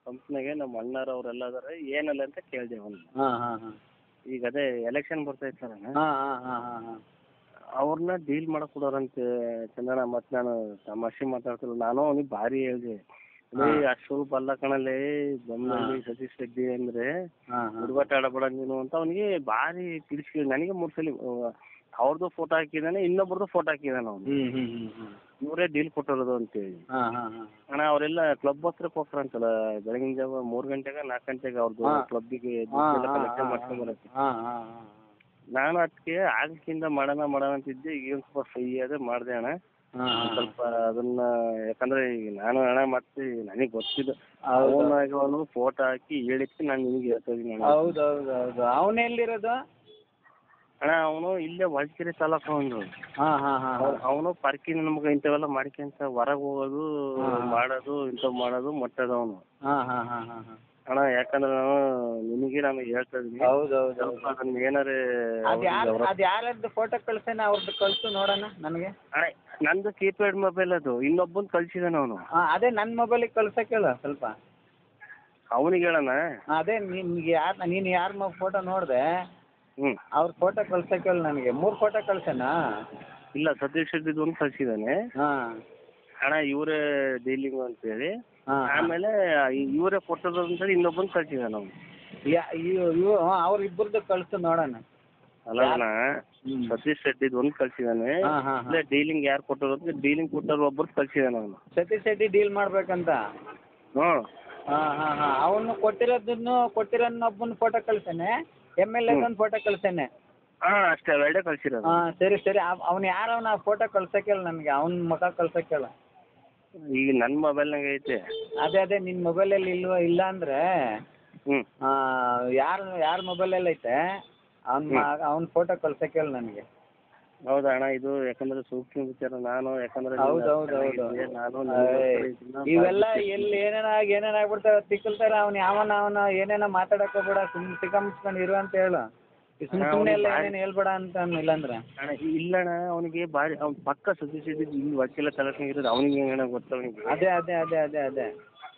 ಕಂಪ್ನಿಗೆ ನಮ್ಮ ಅಣ್ಣಾರು ಅವರೆಲ್ಲ ಅದಾರೆ ಏನಲ್ಲ ಅಂತ ಕೇಳಿದೆ ಅವನು ಹಾಂ ಹಾಂ ಹಾಂ ಈಗ ಅದೇ ಎಲೆಕ್ಷನ್ ಬರ್ತೈತೆ ಸರ್ ಹಾಂ ಹಾಂ ಹಾಂ ಹಾಂ ಹಾಂ ಅವ್ರನ್ನ ಡೀಲ್ ಮಾಡಕ್ ಕೊಡೋರಂತೆ ಚಂದಣ್ಣ ಮತ್ತೆ ನಾನು ತಮಾಷೆ ಮಾತಾಡ್ತಿಲ್ಲ ನಾನು ಅವ್ನಿಗೆ ಭಾರಿ ಹೇಳಿದೆ ಲೇ ಅಷ್ಟು ಸ್ವಲ್ಪ ಅಲ್ಲ ಕಣಲೇ ಬೊಮ್ಮನಹಳ್ಳಿ ಸತೀಶ್ ರೆಡ್ಡಿ ಅಂದ್ರೆ ಹಾಂ ಹಾಂ ಹುಡುಗಾಟ ಆಡಬೇಡ ನೀನು ಅಂತ ಅವನಿಗೆ ಭಾರಿ ತಿಳಿಸಿ ನನಗೆ ಮೂರು ಸಲ ಅವ್ರದ್ದು ಫೋಟೋ ಹಾಕಿದ್ದಾನೆ ಇನ್ನೊಬ್ರದ್ದು ಫೋಟೋ ಹಾಕಿದ್ದಾನೆ ಅವನು ಹ್ಞೂ ಹ್ಞೂ ಹ್ಞೂ ಹ್ಞೂ ಇವರೇ ಡೀಲ್ ಕೊಟ್ಟಿರೋದು ಅಂತೇಳಿ ಹಾಂ ಹಾಂ ಹಾಂ ಅಣ್ಣ ಅವರೆಲ್ಲ ಕ್ಲಬ್ ಹತ್ರಕ್ಕೆ ಹೋಗ್ತಾರಂತಲ್ಲ ಬೆಳಗಿನ ಜಾವ ಮೂರು ಗಂಟೆಗೆ ನಾಲ್ಕು ಗಂಟೆಗೆ ಅವ್ರದ್ದು ಹಾ. ಕ್ಲಬ್ಬಿಗೆ ಹಾಂ ಕಲೆಕ್ಷನ್ ಮಾಡ್ಕೊಂಡ್ ಬರಕ್ಕೆ ಹಾಂ ಹಾಂ ಹಾಂ ನಾನು ಅದಕ್ಕೆ ಆಗಕ್ಕಿಂತ ಮಾಡೋಣ ಮಾಡೋಣ ಅಂತಿದ್ದೆ ಈಗ ಒಂದ್ ಸ್ವಲ್ಪ ಫ್ರೀ ಅದೇ ಮಾಡಿದೆ ಅಣ್ಣ ಹಾಂ ಒಂದ್ ಸ್ವಲ್ಪ ಅದನ್ನ ಯಾಕಂದ್ರೆ ಈಗ ನಾನು ಅಣ್ಣ ಮತ್ತೆ ನನಗೆ ಗೊತ್ತಿದ್ದು ಹೌದು. ಅವನಾಗ ಅವನು ಫೋಟೋ ಹಾಕಿ ಹೇಳಿಕ್ಕೆ ನಾನು ನಿನಗೆ ಹೇಳ್ತಾ ಇದೀನಿ ಅಣ್ಣ ಹೌದು ಹೌದು ಹೌದು ಅವನು ಎಲ್ಲಿರೋದು ಅಣ್ಣ ಅವನು ಇಲ್ಲೇ ಹೊಳಕೆರೆ ತಾಲೂಕು ಅವನು ಹಾಂ ಹಾಂ ಹಾಂ ಅವನು ಪಾರ್ಕಿಂಗ್ ನಮ್ಗೆ ಇಂಥವೆಲ್ಲ ಮಾಡ್ಕೊಂತ ಹೊರಗೆ ಹೋಗೋದು ಹಾ. ಮಾಡೋದು ಇಂಥವು ಮಾಡೋದು ಮಟ್ಟದವನು ಹಾಂ ಹಾಂ ಹಾಂ ಹಾಂ ಹಾಂ ಅಣ್ಣ ಯಾಕಂದ್ರೆ ನಾನು ನಿನಗೆ ನಾನು ಹೇಳ್ತಾ ಇದೀನಿ ಹೌದು ಹೌದು ಸ್ವಲ್ಪ ಅದನ್ನ ಏನಾರೇ ಅದು ಯಾರು ಅವ್ರಿಗೆ ಅದು ಯಾರದ್ದು ಫೋಟೋ ಕಳ್ಸೇನ ಅವ್ರದ್ದು ಕಳಿಸು ನೋಡೋಣ ನನಗೆ ಅಣ್ಣ ನಂದು ಕೀಪ್ಯಾಡ್ ಮೊಬೈಲ್ ಅದು ಇನ್ನೊಬ್ಬನ್ ಕಳ್ಸಿದಾನ ಅವನು ಹಾಂ ಅದೇ ನನ್ನ ಮೊಬೈಲಿಗೆ ಕಳ್ಸಕ್ಕೆ ಹೇಳು ಸ್ವಲ್ಪ ಅವನಿಗೆ ಹೇಳಣ್ಣ ಆ, ಅದೇ ನಿನ್ಗೆ ಯಾರು ನೀನು ಯಾರ ಫೋಟೋ ನೋಡಿದೆ ಹ್ಮ್ ಅವ್ರ ಫೋಟೋ ಕಳ್ಸಕ್ಕೆ ಹೇಳು ನನಗೆ ಮೂರು ಫೋಟೋ ಕಳ್ಸೇನಾ ಇಲ್ಲ ಸತೀಶ್ ರೆಡ್ಡಿದು ಒಂದು ಕಳ್ಸಿದಾನೆ ಹಾಂ ಅಣ್ಣ ಇವರೇ ಡೀಲಿಂಗ್ ಅಂತೇಳಿ ಹಾಂ ಆಮೇಲೆ ಇವರೇ ಕೊಟ್ಟದ್ದು ಅಂತೇಳಿ ಇನ್ನೊಬ್ಬನ್ ಕಳ್ಸಿದಾನ ಅವನು ಇವು ಅವ್ರ ಇಬ್ಬರದ್ದು ಕಳ್ಸು ನೋಡೋಣ ಅಲ್ಲ ಅಣ್ಣ ಹ್ಮ್. ಸತೀಶ್ ರೆಡ್ಡಿದು ಒಂದು ಕಳ್ಸಿದಾನೆ ಹಾಂ ಹಾಂ ಹಾಂ ಇಲ್ಲ ಡೀಲಿಂಗ್ ಯಾರು ಕೊಟ್ಟರು ಅಂತ ಡೀಲಿಂಗ್ ಕೊಟ್ಟರು ಒಬ್ಬರು ಕಳ್ಸಿದಾನ ಅವನು ಸತೀಶ್ ಶೆಟ್ಟಿ ಡೀಲ್ ಮಾಡ್ಬೇಕಂತ ಹ್ಞೂ ಹಾಂ ಹಾಂ ಹಾಂ ಅವನು ಕೊಟ್ಟಿರೋದನ್ನು ಕೊಟ್ಟಿರೋನೊಬ್ಬನ ಫೋಟೋ ಕಳ್ಸೇನೆ ಎಮ್ ಎಲ್ ಎದೊಂದು ಫೋಟೋ ಕಳ್ಸೇನೆ ಹಾಂ ಅಷ್ಟೇ ಅವೆರಡೇ ಕಳ್ಸಿರೋದು ಹಾಂ ಸರಿ ಸರಿ ಅವ್ನು ಯಾರವನ ಫೋಟೋ ಕಳ್ಸಕ್ಕೆ ಹೇಳು ನನಗೆ ಅವ್ನ ಮುಖ ಕಳ್ಸಕ್ಕೆ ಹೇಳು ಈಗ ನನ್ನ ಮೊಬೈಲ್ನಾಗ ಐತೆ ಅದೇ ಅದೇ ನಿನ್ನ ಮೊಬೈಲಲ್ಲಿ ಇಲ್ವ ಇಲ್ಲ ಅಂದರೆ ಹ್ಞೂ ಯಾರು ಯಾರ ಮೊಬೈಲಲ್ಲಿ ಐತೆ ಅವ್ನ ಅವ್ನ ಫೋಟೋ ಕಳ್ಸಕ್ಕೆ ಹೇಳು ನನಗೆ ಹೌದಾ ಅಣ್ಣ ಇದು ಯಾಕಂದ್ರೆ ಸೂಕ್ಷ್ಮ ವಿಚಾರ ನಾನು ಯಾಕಂದ್ರೆ ಹೌದು, ನೀನು ಹೌದು, ಹೌದು. ಚೆನ್ನಾಗಿದ್ದೆ, ನಾನು ಏಯ್, ನಿನ್ನ ಇವೆಲ್ಲ ಎಲ್ಲಿ ಏನೇನ ಏನೇನ ಆಗ್ಬಿಡ್ತಾವೆ ತಿಕ್ಕಲ್ತಾರೆ ಅವ್ನು ಯಾವನ ಅವನ ಏನೇನ ಮಾತಾಡಕ್ ಹೋಗ್ಬೇಡ ಸುಮ್ಮನೆ ತಿಕ್ಕಂಸ್ಕೊಂಡು ಇರು ಅಂತ ಹೇಳು ಸುಮ್ಮನೆ ಹಾ, ಸುಮ್ಮನೆ ಎಲ್ಲ ಅವ್ನಿಗೆ ಏನೇನು ಹೇಳ್ಬೇಡ ಅಂತ ಅನ್ನು ಇಲ್ಲಾಂದ್ರೆ ಅಣ್ಣ ಇಲ್ಲಣ್ಣ ಅವನಿಗೆ ಭಾರಿ ಅವ್ನ ಪಕ್ಕ ಸತೀಶ್ ಇದ್ದಿದ್ದು ಇಲ್ಲಿ ವಕೀಲ ತಲಕ ಇರೋದು ಅವನಿಗೆ ಹೆಂಗಣ್ಣ ಗೊತ್ತ ಅವನಿಗೆ ಅದೇ ಅದೇ ಅದೇ ಅದೇ ಅದೇ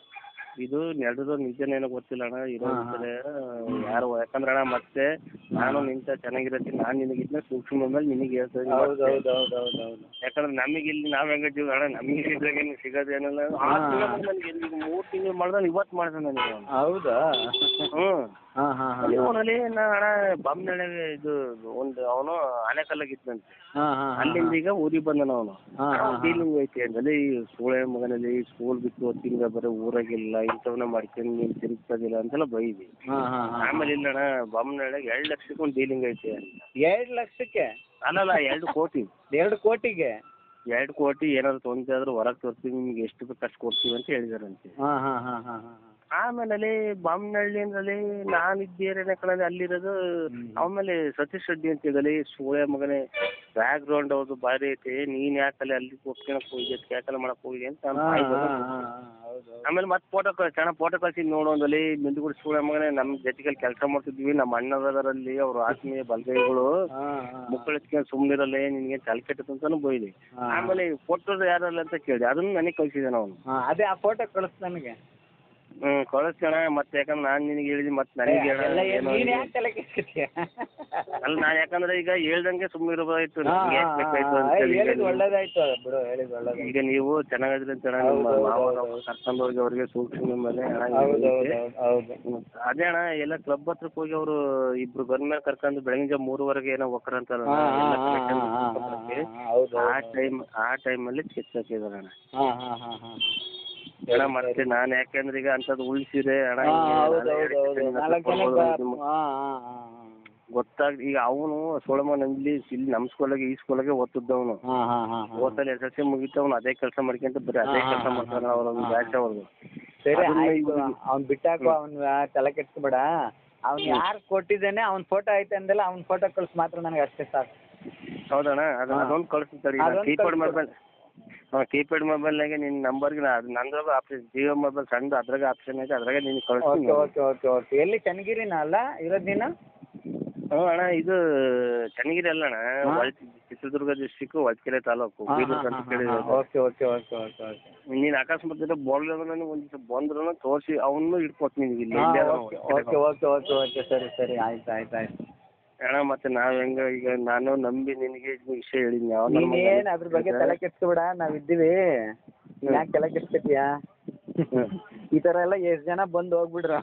ಇದು ನಡೆದು ನಿಜನೇನೋ ಗೊತ್ತಿಲ್ಲ ಅಣ್ಣ ಇರೋ ಹಾ, ಹಾ. ವಿಚಾರ ಯಾರು ಯಾಕಂದ್ರೆ ಅಣ್ಣ ಮತ್ತೆ ನಾನು ನಿಂತ ಚೆನ್ನಾಗಿರತ್ತೀನಿ ನಾನು ನಿನಗಿದ್ನ ಸೂಕ್ಷ್ಮ ಮೇಲೆ ನಿನಗೆ ಹೇಳ್ತಾ ಇದೀನಿ ಹೌದು ಮತ್ತೆ. ಹೌದು ಹೌದು ಹೌದು ಹೌದು ಯಾಕಂದ್ರೆ ನಮಗೆ ಇಲ್ಲಿ ನಾವ್ ಹೆಂಗ ಜೀವ ಅಣ್ಣ ನಮಗೆ ಇದ್ರಾಗೇನು ಸಿಗೋದೇನಲ್ಲ ಹಾ. ನನಗೆ ಈಗ ಮೂರು ತಿಂಗಳು ಮಾಡ್ದ ಇವತ್ತು ಮಾಡ್ದೆ ನನಗೆ ಅವ್ನು. ಹೌದಾ ಹ್ಞೂ ಹಾಂ ಹಾಂ ಹಾಂ ಅವನಲ್ಲಿ ನಾ ಅಣ್ಣ ಬೊಮ್ಮನಳ್ಳಿಗೆ ಇದು ಒಂದು ಅವನು ಆನೆಕಲ್ಲಾಗಿದ್ದಂತೆ ಹಾಂ ಹಾಂ ಅಲ್ಲಿಂದ ಈಗ ಊರಿಗೆ ಬಂದನ ಅವನು ಹಾ, ಹಾ, ಹಾ. ಡೀಲಿಂಗ್ ಐತಿ ಅಂದ್ರೆ ಈ ಸೂಳೆ ಮಗನಲ್ಲಿ ಸ್ಕೂಲ್ ಬಿಟ್ಟು ತಿಂಗ ಬರೀ ಊರಾಗಿಲ್ಲ ಇಂಥವನ್ನ ಮಾಡ್ಕೊಂಡು ನೀನು ತಿರುಗ್ತದಿಲ್ಲ ಅಂತೆಲ್ಲ ಬೈದಿ ಹಾಂ ಹಾಂ ಹಾಂ ಆಮೇಲೆ ಇಲ್ಲಣ್ಣ ಬೊಮ್ಮನಳ್ಳಿಗೆ ಎರಡು ಲಕ್ಷಕ್ಕೆ ಒಂದು ಡೀಲಿಂಗ್ ಐತಿ ಎರಡು ಲಕ್ಷಕ್ಕೆ ಅಲ್ಲಲ್ಲ ಎರಡು ಕೋಟಿ ಎರಡು ಕೋಟಿಗೆ ಎರಡು ಕೋಟಿ ಏನಾದ್ರು ತೊಂದರೆ ಆದ್ರೂ ಹೊರಗೆ ತೋರ್ತೀವಿ ನಿಮ್ಗೆ ಎಷ್ಟು ಬೇಕು ಅಷ್ಟು ಕೊಡ್ತೀವಿ ಅಂತ ಹೇಳಿದಾರಂತೆ ಹಾಂ ಹಾಂ ಹಾಂ ಹಾಂ ಹಾಂ ಆಮೇಲೆ ಅಲ್ಲಿ ಬೊಮ್ಮನಹಳ್ಳಿ ಅಂದ್ರಲ್ಲಿ ನಾನು ಇದ್ದೇನೆ ಕಣಲ್ಲಿ ಅಲ್ಲಿರೋದು ಆಮೇಲೆ ಸತೀಶ್ ರೆಡ್ಡಿ ಅಂತ ಇದ್ದಲ್ಲಿ ಸೂಳೆ ಮಗನೇ ಬ್ಯಾಕ್ ಗ್ರೌಂಡ್ ಅವ್ರದ್ದು ಭಾರಿ ಐತಿ ನೀನ್ ಯಾಕಲ್ಲಿ ಅಲ್ಲಿ ಹೋಗ್ಕೊಳಕ್ ಹೋಗಿ ಯಾಕಲ್ಲ ಮಾಡಕ್ ಹೋಗಿ ಅಂತ ಅವ್ನ್ ಬಾಯಿ ಬಂತು. ಹೌದು ಆಮೇಲೆ ಮತ್ತೆ ಫೋಟೋ ಚೆನ್ನಾಗಿ ಫೋಟೋ ಕಳ್ಸಿ ನೋಡೋದಲ್ಲಿ ಮಿಂದುಗುಡಿ ಸೂಳೆ ಮಗನೇ ನಮ್ಮ ಜೊತೆಗೆ ಕೆಲಸ ಮಾಡ್ತಿದ್ವಿ ನಮ್ಮ ಅಣ್ಣದರಲ್ಲಿ ಅವ್ರ ಆತ್ಮೀಯ ಬಲ್ಗೈಗಳು ಹಾಂ ಹಾಂ ಮುಕ್ಕಳಿಸ್ಕೊಂಡು ಸುಮ್ಮನಿರಲ್ಲ ನಿನ್ಗೆ ತಲೆ ಕೆಟ್ಟದ್ದು ಅಂತಾನು ಬೈಲಿ ಹಾ. ಆಮೇಲೆ ಫೋಟೋ ಯಾರಲ್ಲ ಅಂತ ಕೇಳಿದೆ ಅದನ್ನ ನನಗೆ ಕಳ್ಸಿದಾನ ಅವನು ಹಾಂ ಅದೇ ಆ ಫೋಟೋ ಕಳಿಸ್ ನನಗೆ ಹ್ಮ್ ಕಳಿಸ್ಕಣ ಮತ್ತೆ ಯಾಕಂದ್ರೆ ನಾನು ನಿನಗೆ ಹೇಳಿದ್ವಿ ಮತ್ತೆ ನನಗೆ ಹೇಳ ಎಲ್ಲ ಏನ್- ಏನೋ ನೀನ್ ಇದೆ. ಯಾಕೆ ತಲೆ ಕೆಡ್ಸ್ಕೊತೀಯ? ಅಲ್ಲ ನಾನು ಯಾಕಂದ್ರೆ ಈಗ ಹೇಳ್ದಂಗೆ ಸುಮ್ಮನೆ ಇರಬೇಕಾಯ್ತು ಹಾ, ನಿಮ್ಗೆ ಹಾ, ಯಾಕ್ ಬೇಕಾಯ್ತು ಹಾ, ಅಂತ ಹೇಳಿ. ಈಗ ಹೇಳಿದ್ ನೀವು- ಒಳ್ಳೇದಾಯ್ತು ಬಿಡು ಹೇಳಿದ್ ಒಳ್ಳೇದಾಯ್ತು ಈಗ ನೀವು ಚೆನ್ನಾಗಿದ್ರಿ ಅಂತ ಅಣ್ಣ ನಿಮ್ಮ ಹೌದು, ಮಾವ ಹೌದು, ಹೌದು. ಕರ್ಕೊಂಡು ಹೋಗಿ ಅವ್ರಿಗೆ ಸೂಕ್ಷ್ಮ ಮೇಲೆ ಅಣ್ಣ ಹೌದು ಹಿಂಗೆ ಹೌದು ಐತೆ. ಹೌದು ಹೌದು ಹ್ಮ್. ಅದೇ ಅಣ್ಣ ಎಲ್ಲ ಕ್ಲಬ್ ಹತ್ರಕ್ಕೆ ಹೋಗಿ ಅವರು ಇಬ್ರು ಬಂದ ಮೇಲೆ ಕರ್ಕೊಂಡು ಬೆಳಗಿನ ಜಾವ ಮೂರುವರೆಗೆ ಏನೋ ಒಕ್ಕರ ಅಂತಾರಲ್ಲ ಹಾ, ಹಾ, ಎಲ್ಲ ಹಾ, collection ಹಾ, ಹಾ, ಮಾಡ್ಕೊಂಬರಕ್ಕೆ. ಹಾ, ಹೌದು ಆ ಹೌದು. ಟೈಮ್ ಆ ಟೈಮಲ್ಲಿ ಚೆಕ್ ಹಾಕಿದಾರೆ ಅಣ್ಣ ಹಾ, ಹಾ, ಹಾ, ಹಾ. ಅಣ್ಣ ಮತ್ತೆ ನಾನು ಯಾಕೆಂದ್ರೆ ಈಗ ಅಂಥದ್ದು ಉಳಿಸಿದೆ ಅಣ್ಣ ಹಾ, ಹಿಂಗೆ ಹೌದು ನಾನು ಹೌದು ಹೌದು ಹೇಳ್ತೀನಿ, ನಾಲ್ಕು ಕೊಡ್ಬೋದು ಜನಕ್ಕೆ ಅಂತ ಹಾ, ಹಾ, ಹಾ, ಗೊತ್ತಾಗ್ ಈಗ ಅವನು ಸೋಳಮನಲ್ಲಿ ಇಲ್ಲಿ ನಮ್ಮ ಸ್ಕೂಲಾಗೆ ಈ ಸ್ಕೂಲಾಗೆ ಓದ್ತಿದ್ದವನು ಹಾ, ಹಾ, ಹಾ, ಹಾ. ಓದ್ಸಲ ಎಸ್ ಎಲ್ ಸಿ ಮುಗಿತು ಅವ್ನು ಅದೇ ಕೆಲಸ ಮಾಡ್ಕೊಂತ ಬರೀ ಅದೇ ಹಾ, ಕೆಲಸ ಹಾ, ಮಾಡ್ತಾನೆ ಹಾ, ಅವ್ರ ಹಾ. ಬ್ಯಾಚ್ ಅವ್ರದ್ದು ಸರಿ ಅದನ್ನ ಆಯ್ತು ಇವ್ರಿಗೆ- ಅವ್ನ್ ಬಿಟ್ಟಾಕು ಅವ್ನ್ ತಲೆ ಕೆಡ್ಸ್ಕೊಬೇಡ ಅವ್ನ್ ಯಾರು ಕೊಟ್ಟಿದ್ದಾನೆ ಅವ್ನ್ ಫೋಟೋ ಐತೆ ಅಂದಲ್ಲ ಅವ್ನ್ ಫೋಟೋ ಕಳ್ಸಿ ಮಾತ್ರ ನನಗೆ ಅಷ್ಟೇ ಸಾಕು ಹೌದಣ್ಣ ಅದು ಹಾ. ಅದೊಂದು ಕಳಿಸ್ತಾರೆ ಅದೊಂದ್ ಕೀಪ್ಯಾಡ್ ಕಳ್ಸ್ಕೊಡು. ಮೊಬೈಲ್ ಹಾಂ ಕೀಪ್ಯಾಡ್ ಮೊಬೈಲ್ನಾಗೆ ನಿನ್ನ ನಂಬರ್ಗೆ ಅದು ನಂದ್ರಾಗ ಆಪ್ಷನ್ ಜಿಯೋ ಮೊಬೈಲ್ ಸಣ್ಣದು ಅದ್ರಾಗ ಆಪ್ಷನ್ ಐತೆ ಅದ್ರಾಗ ನಿನಗೆ ಓಕೆ ಕಳಿಸ್ತೀನಿ ಓಕೆ ಓಕೆ ಓಕೆ ಎಲ್ಲಿ ಚನ್ನಗಿರಿನ ಅಲ್ಲ ಇರೋದ್ ನೀನು ಹ್ಞೂ ಅಣ್ಣ ಇದು ಚೆನ್ನಾಗಿದೆ ಅಲ್ಲ ಅಣ್ಣ ಹಾ. ಒಳ್ಳೆ ಚಿತ್ರದುರ್ಗ ಡಿಸ್ಟಿಕ್ ಹೊಳಕೆರೆ ತಾಲೂಕು ಬೀದೂರು ಅಂತ ಕೇಳಿದ್ರೆ okay okay okay okay okay ನೀನ್ ಅಕಸ್ಮಾತ್ ಇಲ್ಲ ಬೋರ್ಡ್ ನನಗೆ ಒಂದ್ ದಿವಸ ಬಂದ್ರು ತೋರಿಸಿ ಅವನು ಇಟ್ಕೊತೀನಿ ನಿನಗೆ ಇಲ್ಲಿ ಹಾಂ ಇಲ್ಲೇ ಅದಾನ ಓಕೆ ಹೊಳಕೆರೆಗೆ. ಓಕೆ ಓಕೆ ಓಕೆ ಓಕೆ ಸರಿ ಸರಿ ಆಯ್ತು ಆಯ್ತು ಆಯ್ತು ಅಣ್ಣ ಮತ್ತೆ ನಾವ್ ಹೆಂಗ ಈಗ ನಾನು ನಂಬಿ ನಿನಗೆ ಈ ವಿಷಯ ಹೇಳಿದ್ನಿ ಯಾವ ನನ್ನ ಮಗ ನೀನೇನು ಅದ್ರ ಬಗ್ಗೆ ತಲೆ ಕೆಡ್ಸ್ಕೊಬೇಡ ನಾವು ಇದ್ದೀವಿ ಯಾಕೆ ತಲೆ ಕೆಡ್ಸ್ಕೊತೀಯ ಹ್ಮ್. ಈ ಥರ ಎಲ್ಲ ಎಷ್ಟು ಜನ ಬಂದು ಹೋಗ್ಬಿಡ್ರು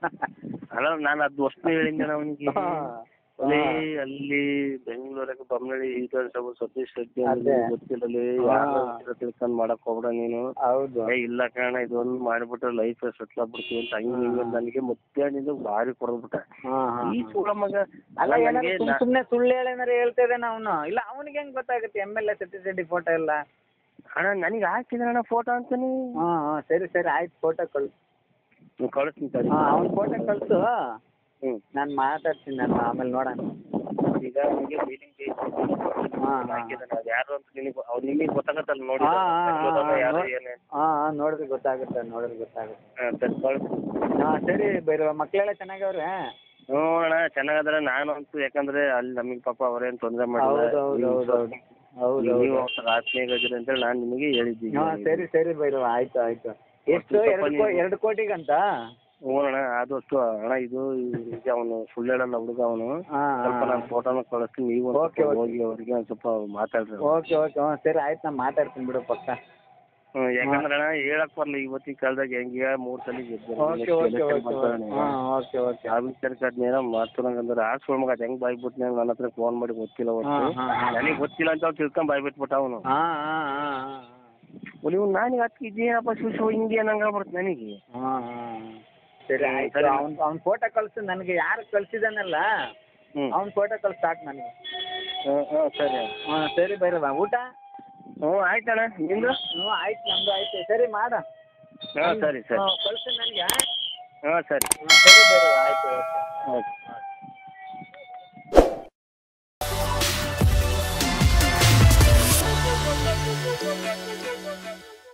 ಅಲ್ಲ ನಾನು ಅದು ವಸ್ತು ಹೇಳಿದ್ದೆ ಅವನಿಗೆ ಹಾ. ಅಲ್ಲಿ ಅಲ್ಲಿ ಬೆಂಗಳೂರಾಗ ಬೊಮ್ಮನಳ್ಳಿ ವಿಧಾನಸಭಾ ಸತೀಶ್ ರೆಡ್ಡಿ ಅದೇ. ಗೊತ್ತಿರಲಿ ಹಾ. ಯಾರು ತಿಳ್ಕೊಂಡ್ ಮಾಡಕ್ ಹೋಗ್ಬೇಡ ನೀನು ಹೌದು ಏ ಇಲ್ಲ ಕಣ ಇದೊಂದು ಮಾಡ್ಬಿಟ್ರೆ ಲೈಫ್ ಸೆಟ್ಲ್ ಆಗ್ಬಿಡ್ತೀವಿ ಅಂತ ಹಂಗೆ ಹಿಂಗೆ ಅಂತ ನನಗೆ ಮುತ್ಯಾನಿಂದ ಭಾರಿ ಕೊಡ್ಬಿಟ್ಟ ಹಾಂ ಹಾಂ ಈ ಸುಳ ಮಗ ಅಲ್ಲ ನನಗೆ ಏನಾದ್ರು ಸುಮ್ ನಾ- ಸುಮ್ಮನೆ ಸುಳ್ಳು ಹೇಳಿ ಏನಾರು ಹೇಳ್ತಾ ಇದ್ದಾನೆ ಅವನು ಇಲ್ಲ ಅವನಿಗೆ ಹೆಂಗ್ ಗೊತ್ತಾಗುತ್ತೆ M L A Satish Reddy photo ಎಲ್ಲ ಅಣ್ಣ ನನಗೆ ಹಾಕಿದ್ರಣ್ಣ ಫೋಟೋ ಅಂತಾನೆ ಹಾಂ ಹಾಂ ಸರಿ ಸರಿ ಆಯ್ತು ಫೋಟೋ ಕಳ್ಸು ನೀವ್ ಕಳಿಸ್ತೀನಿ ತಡಿ. ಹಾಂ ಅವ್ನ ಫೋಟೋ ಕಳ್ಸು ಹ್ಮ್ ನಾನು ಮಾತಾಡ್ತೀನಿ ನಾನು ಆಮೇಲೆ ನೋಡೋಣ ಈಗ ನನಗೆ ಮೀಟಿಂಗ್ ಹಾ, ಹಾ. ಹಾಕಿದ್ದಾನೆ ಅದು ಯಾರು ಅಂತ ನಿನಗೆ ಅವ್ರು ನಿಮಗೆ ಗೊತ್ತಾಗತ್ತಲ್ಲ ನೋಡಿ ಹಾ, ಹಾ, ಹಾ, ಬೆಂಗಳೂರವ್ನು ಯಾರು ನೋ- ಏನೇ ಹಾಂ ಹಾಂ ನೋಡಿದ್ರೆ ಗೊತ್ತಾಗುತ್ತೆ ನೋಡಿದ್ರೆ ಗೊತ್ತಾಗುತ್ತೆ ಹಾಂ ಸರಿ ಕಳಿಸು ಹಾಂ ಸರಿ ಬೈರು ಮಕ್ಕಳೆಲ್ಲ ಚೆನ್ನಾಗವ್ರೆ ಹ್ಞೂ ಅಣ್ಣ ಚೆನ್ನಾಗದ್ರೆ ನಾನು ಅಂತೂ ಯಾಕಂದ್ರೆ ಅಲ್ಲಿ ನಮಗೆ ಪಾಪ ಅವ್ರೇನು ತೊಂದರೆ ಮಾಡಿಲ್ಲ ಹೌದು ಹೌದು ಹೌದು ಹೌದು ಹೌದು ನೀವು ಹೌದು ಒಂಥರ ಆತ್ಮೀಯವಾಗಿರಿ ಅಂತೇಳಿ ನಾನು ನಿಮಗೆ ಹೇಳಿದ್ದೀನಿ ಹಾಂ ಸರಿ ಸರಿ ಬೈರು ಆಯ್ತು ಆಯ್ತು ಎಷ್ಟು ಸ್ವಲ್ಪ ಎರಡು ಕೋ ನೀವು- ಎರಡು ಕೋಟಿಗಂತ ಹ್ಞೂ ಅಣ್ಣ ಆದಷ್ಟು ಅಣ್ಣ ಇದು ಈಗ ಅವನು ಸುಳ್ಳು ಹೇಳಲ್ಲ ಹುಡುಗ ಅವನು ಹಾಂ ಸ್ವಲ್ಪ ನಾನು ಫೋಟೋನ ಕಳಿಸ್ತೀನಿ ನೀವು ಒಂದ್ ಓಕೆ, ಸ್ವಲ್ಪ ಓಕೆ. ಹೋಗಿ ಅವರಿಗೆ ಒಂದು ಸ್ವಲ್ಪ ಮಾತಾಡ್ರಿ ಓಕೆ ಓಕೆ ಹ್ಞೂ ಸರಿ ಆಯ್ತು ನಾನು ಮಾತಾಡ್ತೀನಿ ಬಿಡು ಪಕ್ಕ ಹ್ಞೂ ಯಾಕಂದ್ರೆ ಅಣ್ಣ ಹೇಳಕ್ ಬರಲ್ಲ ಇವತ್ತಿನ ಕಾಲದಾಗ ಹೆಂಗೆ ಮೂರು ಸಲ ಗೆದ್ದ ಓಕೆ ಓಕೆ ಓಕೆ ಹಾಂ ಓಕೆ ಓಕೆ ಆ ವಿಚಾರಕ್ಕೆ ಅದನ್ನೇನೋ ಮಾಡ್ತಾರಂಗಂದ್ರೆ ಆ ಸುಳ್ಳು ಮಗ ಹೆಂಗ್ ಬಾಯ್ ಬಿಟ್ನೆ ನನ್ನ ಹತ್ರ ಫೋನ್ ಮಾಡಿ ಗೊತ್ತಿಲ್ಲ ಹಾಂ ಅವತ್ತು ಹಾಂ ಹಾಂ ನನಗೆ ಗೊತ್ತಿಲ್ಲ ಅಂತ ಅವ್ನು ತಿಳ್ಕೊಂಡ್ ಬಾಯ್ ಬಿಟ್ಬಿಟ್ಟ ಅವನು ಹಾಂ ಹಾಂ ಹಾಂ ಹಾಂ ನೀವು ನನಗೆ ಅದಕ್ಕೆ ಇದೇನಪ್ಪ ಶಿವ ಶಿವ ಹಿಂಗೆ ಅನ್ನಂಗ ಆಗ್ಬಿಡ್ತು ನನಗೆ ಹಾಂ ಹಾಂ ಸರಿ ಹ್ಮ್, ಆಯ್ತು ಸರಿ. ಅವ್ನ ಅವ್ನ ಫೋಟೋ ಕಳ್ಸು ನನಗೆ ಯಾರು ಕಳ್ಸಿದಾನಲ್ಲ ಹ್ಞೂ ಅವ್ನ ಫೋಟೋ ಕಳ್ಸಿ ಸಾಕು ನನಗೆ ಹಾಂ ಹಾಂ ಸರಿ ಹಾಂ ಸರಿ ಬೈರವ ಊಟ ಹ್ಞೂ ಆಯ್ತಣ್ಣ ನಿಂದು ಹ್ಞೂ ಆಯ್ತು ನಮ್ದು ಆಯ್ತು ಸರಿ ಮಾಡ ಹಾಂ ಸರಿ ಸರಿ ಕಳ್ಸು ನನಗೆ ಹಾಂ ಸರಿ ಹಾಂ ಸರಿ ಬೈರವ ಆಯ್ತು